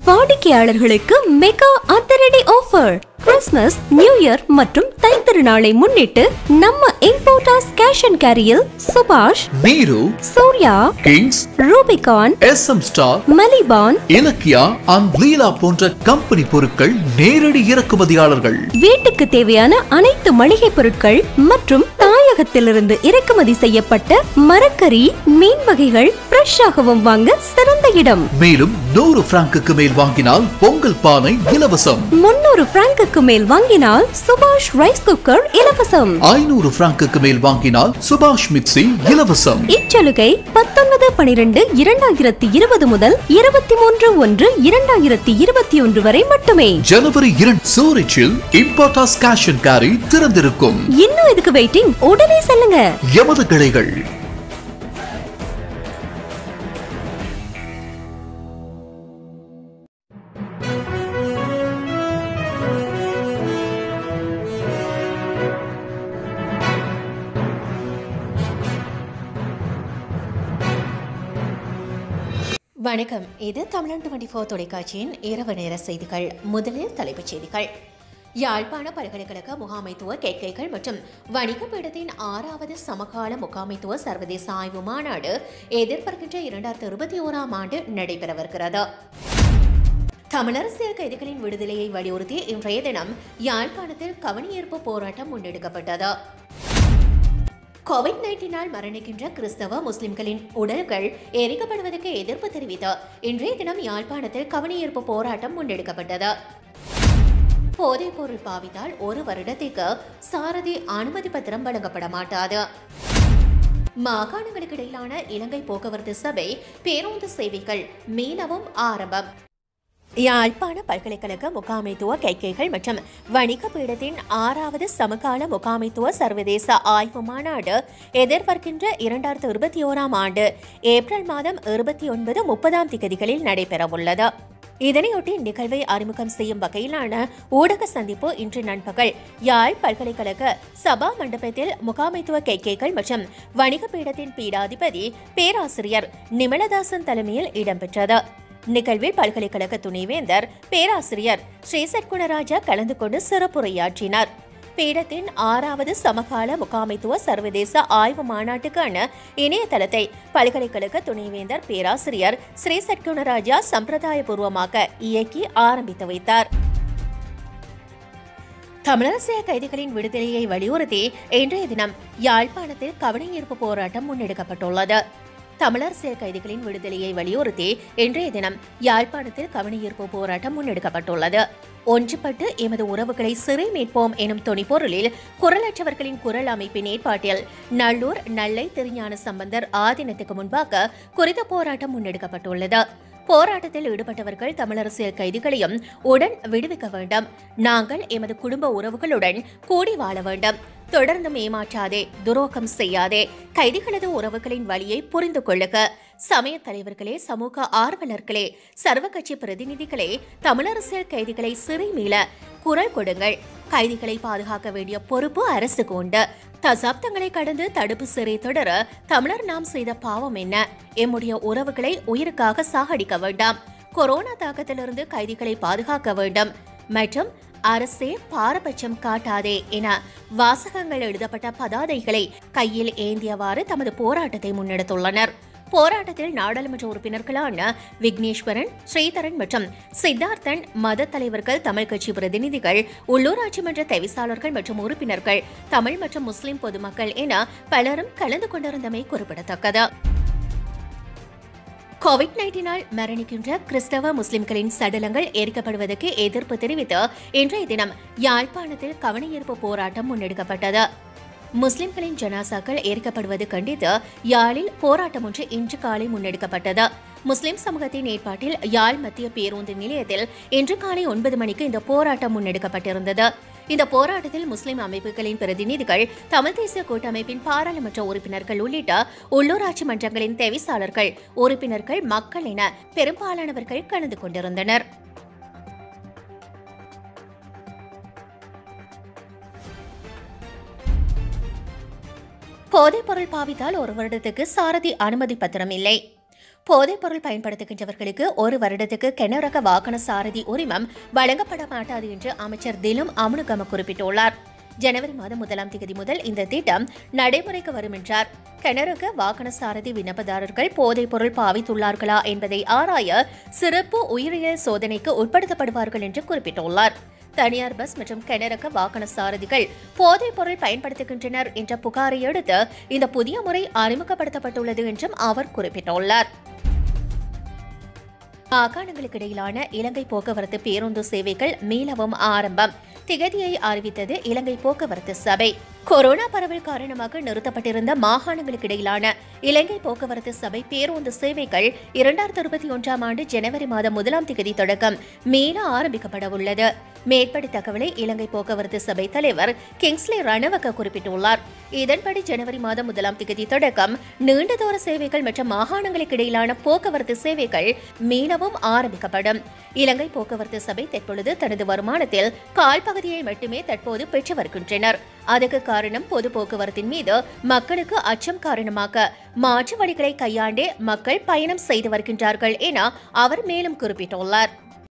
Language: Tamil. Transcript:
வாடிக்கையாளர்களுக்கு மெகா அதிரடி ஆஃபர் கிறிஸ்மஸ் நியூ இயர் மற்றும் தைத்திருநாளை முன்னிட்டு நம்ம இம்போர்ட்டாஸ் கேஷ் அண்ட் கேரியில் சுபாஷ் நீரு Surya kings Rubicon S M star மலிபான் இலக்கியா அண்ட் லீலா போன்ற கம்பெனி பொருட்கள் நேரடி இறக்குமதியாளர்கள் வீட்டுக்கு தேவையான அனைத்து மளிகை பொருட்கள் மற்றும் தாயகத்திலிருந்து இறக்குமதி செய்யப்பட்ட மரக்கறி மீன் வகைகள் ஃப்ரெஷ்ஷாகவும் வாங்க சிறந்த இடம் மேலும் நூறு பிராங்குக்கு மேல் வாங்கினால் பொங்கல் பானை இலவசம் முன்னூறு பிராங்குக்கு மேல் வாங்கினால் சுபாஷ் ரைஸ் குக்கர் இலவசம் ஐநூறு பிராங்குக்கு மேல் வாங்கினால் சுபாஷ் மிக்சி இலவசம் இச்சலுகை பத்தொன்பது பனிரெண்டு இரண்டாயிரத்தி இருபது முதல் இருபத்தி மூன்று ஒன்று இரண்டாயிரத்தி இருபத்தி ஒன்று வரை மட்டுமே ஜனவரி இரண்டு சூரிச்சில் இம்பார்டாஸ் கேஷ் அண்ட் கேரி திறந்திருக்கும் இன்னும் இதுக்கு வெயிட்டிங் உடனே செல்லுங்க எமது கிளைகள் வணக்கம் இது தமிழன் டுவெண்டி ஃபோர் தொலைக்காட்சியின் இரவு நேர செய்திகள் முதலில் தலைப்புச் செய்திகள் யாழ்ப்பாண பல்கலைக்கழக முகாமைத்துவ கேட்கைகள் மற்றும் வணிக பீடத்தின் ஆறாவது சமகால முகாமைத்துவ சர்வதேச ஆய்வு மாநாடு எதிர்பார்க்கின்ற இரண்டாயிரத்தி இருபத்தி ஓராம் ஆண்டு நடைபெறவிருக்கிறது தமிழரசியல் கைதிகளின் விடுதலையை வலியுறுத்தி இன்றைய தினம் யாழ்ப்பாணத்தில் கவனியீர்ப்பு போராட்டம் முன்னெடுக்கப்பட்டது கோவிட் நைன்டீனால் மரணிக்கின்ற கிறிஸ்தவ முஸ்லிம்களின் உடல்கள் எரிக்கப்படுவதற்கு எதிர்ப்பு தெரிவித்து இன்றைய தினம் யாழ்ப்பாணத்தில் கவனியீர்ப்பு போராட்டம் முன்னெடுக்கப்பட்டது போதைப் பொருள் பாவித்தால் ஒரு வருடத்திற்கு சாரதி அனுமதி பத்திரம் வழங்கப்பட மாட்டாது மாகாணங்களுக்கு இடையிலான இலங்கை போக்குவரத்து சபை பேருந்து சேவைகள் மீளவும் ஆரம்பம் யாழ்ப்பாண பல்கலைக்கழக முகாமைத்துவ கைக்கைகள் மற்றும் வணிக பீடத்தின் ஆறாவது சமகால முகாமைத்துவ சர்வதேச ஆய்வு மாநாடு எதிர்பார்க்கின்ற இரண்டாயிரத்து இருபத்தி ஓராம் ஆண்டு ஏப்ரல் மாதம் இருபத்தி ஒன்பது முப்பதாம் திகதிகளில் நடைபெறவுள்ளது இதனையொட்டி நிகழ்வை அறிமுகம் செய்யும் வகையிலான ஊடக சந்திப்பு இன்று நண்பகல் யாழ் பல்கலைக்கழக சபா மண்டபத்தில் முகாமைத்துவ கைக்கைகள் மற்றும் வணிக பீடத்தின் பீடாதிபதி பேராசிரியர் நிமலதாசன் தலைமையில் இடம்பெற்றது நிகழ்வில் பல்கலைக்கழக துணைவேந்தர் பேராசிரியர் ஸ்ரீ சற்குணராஜா கலந்து கொண்டு சிறப்புரையாற்றினார் பீடத்தின் ஆறாவது சமகால முகாமைத்துவ சர்வதேச ஆய்வு மாநாட்டுக்கான இணையதளத்தை பல்கலைக்கழக துணைவேந்தர் பேராசிரியர் ஸ்ரீ சற்குணராஜா சம்பிரதாயபூர்வமாக இயக்கி ஆரம்பித்து வைத்தார் தமிழரசிய கைதிகளின் விடுதலையை வலியுறுத்தி இன்றைய தினம் யாழ்ப்பாணத்தில் கவனஈர்ப்பு போராட்டம் முன்னெடுக்கப்பட்டுள்ளது தமிழரசியல் கைதிகளின் விடுதலையை வலியுறுத்தி இன்றைய தினம் யாழ்ப்பாணத்தில் கவனஈர்ப்பு போராட்டம் முன்னெடுக்கப்பட்டுள்ளது ஒன்றுபட்டு எமது உறவுகளை சிறை மீட்போம் எனும் துணிப்பொருளில் குரலற்றவர்களின் குரல் அமைப்பின் ஏற்பாட்டில் நல்லூர் நல்லை திருஞான சம்பந்தர் ஆதீனத்துக்கு முன்பாக குறித்த போராட்டம் முன்னெடுக்கப்பட்டுள்ளது போராட்டத்தில் ஈடுபட்டவர்கள் தமிழரசியல் கைதிகளையும் உடன் விடுவிக்க வேண்டும் நாங்கள் எமது குடும்ப உறவுகளுடன் கூடி வாழ வேண்டும் தொடர்ந்தும் ஏமாற்றாதே துரோகம் செய்யாதே கைதிகளது உறவுகளின் வழியை புரிந்து கொள்ளுக சமய தலைவர்களே சமூக ஆர்வலர்களே சர்வ கட்சி பிரதிநிதிகளே தமிழரசியல் கைதிகளை சிறை மீள குரல் கொடுங்கள் கைதிகளை பாதுகாக்க வேண்டிய பொறுப்பு அரசுக்கு உண்டு தசாப்தங்களை கடந்து தடுப்பு சிறை தொடர தமிழர் நாம் செய்த பாவம் என்ன எம்முடைய உறவுகளை உயிருக்காக சாகடிக்க வேண்டாம் கொரோனா தாக்கத்திலிருந்து கைதிகளை பாதுகாக்க வேண்டும் மற்றும் அரசே பாரபட்சம் காட்டாதே என வாசகங்கள் எழுதப்பட்ட பதாதைகளை கையில் ஏந்தியவாறு தமது போராட்டத்தை முன்னெடுத்துள்ளனர் போராட்டத்தில் நாடாளுமன்ற உறுப்பினர்களான விக்னேஸ்வரன் ஸ்ரீதரன் மற்றும் சித்தார்த்தன் மத தலைவர்கள் தமிழ் கட்சி பிரதிநிதிகள் உள்ளூராட்சி மன்ற தவிசாளர்கள் மற்றும் உறுப்பினர்கள் தமிழ் மற்றும் முஸ்லிம் பொதுமக்கள் என பலரும் கலந்து கொண்டிருந்தமை குறிப்பிடத்தக்கது கோவிட் நைன்டீனால் மரணிக்கின்ற கிறிஸ்தவ முஸ்லிம்களின் சடலங்கள் எரிக்கப்படுவதற்கு எதிர்ப்பு தெரிவித்து இன்றைய தினம் யாழ்ப்பாணத்தில் கவனஈர்ப்பு போராட்டம் முன்னெடுக்கப்பட்டது முஸ்லிம்களின் ஜனாசாக்கள் எரிக்கப்படுவது கண்டித்து யாழில் போராட்டம் ஒன்று இன்று காலை முன்னெடுக்கப்பட்டது முஸ்லிம் சமூகத்தின் ஏற்பாட்டில் யாழ் மத்திய பேருந்து நிலையத்தில் இன்று காலை ஒன்பது மணிக்கு இந்த போராட்டம் முன்னெடுக்கப்பட்டிருந்தது இந்த போராட்டத்தில் முஸ்லிம் அமைப்புகளின் பிரதிநிதிகள் தமிழ் தேசிய கூட்டமைப்பின் பாராளுமன்ற உறுப்பினர்கள் உள்ளிட்ட உள்ளூராட்சி மன்றங்களின் தெவிசாளர்கள் உறுப்பினர்கள் மக்கள் என பெரும்பாலானவர்கள் கலந்து கொண்டிருந்தனர் போதைப் பொருள் பாவித்தால் ஒரு வருடத்துக்கு சாரதி அனுமதி பத்திரம் இல்லை போதைப்பொருள் பயன்படுத்துகின்றவர்களுக்கு ஒரு வருடத்துக்கு கெனரக வாகன சாரதி உரிமம் வழங்கப்பட மாட்டாது என்று அமைச்சர் திலும் அமுனுகம குறிப்பிட்டுள்ளார் ஜனவரி மாதம் முதலாம் தேதி முதல் இந்த திட்டம் நடைமுறைக்கு வரும் என்றார் கெனரக வாகன சாரதி விண்ணப்பதாரர்கள் போதைப்பொருள் பாவித்துள்ளார்களா என்பதை ஆராய சிறப்பு உயிரியல் சோதனைக்கு உட்படுத்தப்படுவார்கள் என்று குறிப்பிட்டுள்ளார் தனியார் பஸ் மற்றும் கெனரக வாகன சாரதிகள் போதைப் பொருள் பயன்படுத்துகின்றனர் என்ற புகாரை அடுத்து இந்த புதிய முறை அறிமுகப்படுத்தப்பட்டுள்ளது என்றும் அவர் குறிப்பிட்டுள்ளார் மாகாணங்களுக்கு இடையிலான இலங்கை போக்குவரத்து பேருந்து சேவைகள் மீளவும் ஆரம்பம் திகதியை அறிவித்தது இலங்கை போக்குவரத்து சபை கொரோனா பரவல் காரணமாக நிறுத்தப்பட்டிருந்த மாகாணங்களுக்கு இடையிலான இலங்கை போக்குவரத்து சபை பேருந்து சேவைகள் இரண்டாயிரத்தி இருபத்தி ஒன்றாம் ஆண்டு ஜனவரி மாதம் முதலாம் தேதி தொடக்கம் மீள ஆரம்பிக்கப்பட உள்ளது மேற்படி தகவலை இலங்கை போக்குவரத்து சபை தலைவர் கிங்ஸ்லி ரணவக்க குறிப்பிட்டுள்ளார் இதன்படி ஜனவரி மாதம் முதலாம் தேதி தொடக்கம் நீண்ட தூர சேவைகள் மற்றும் மாகாணங்களுக்கு இடையிலான போக்குவரத்து சேவைகள் மீளவும் ஆரம்பிக்கப்படும் இலங்கை போக்குவரத்து சபை தற்பொழுது தனது வருமானத்தில் கால் பகுதியை மட்டுமே தற்போது பெற்று வருகின்றனர் அதற்கு காரணம் பொது போக்குவரத்தின் மீது மக்களுக்கு அச்சம் காரணமாக மாற்று வழிகளை கையாண்டே மக்கள் பயணம் செய்து வருகின்றார்கள் என அவர் மேலும் குறிப்பிட்டுள்ளார்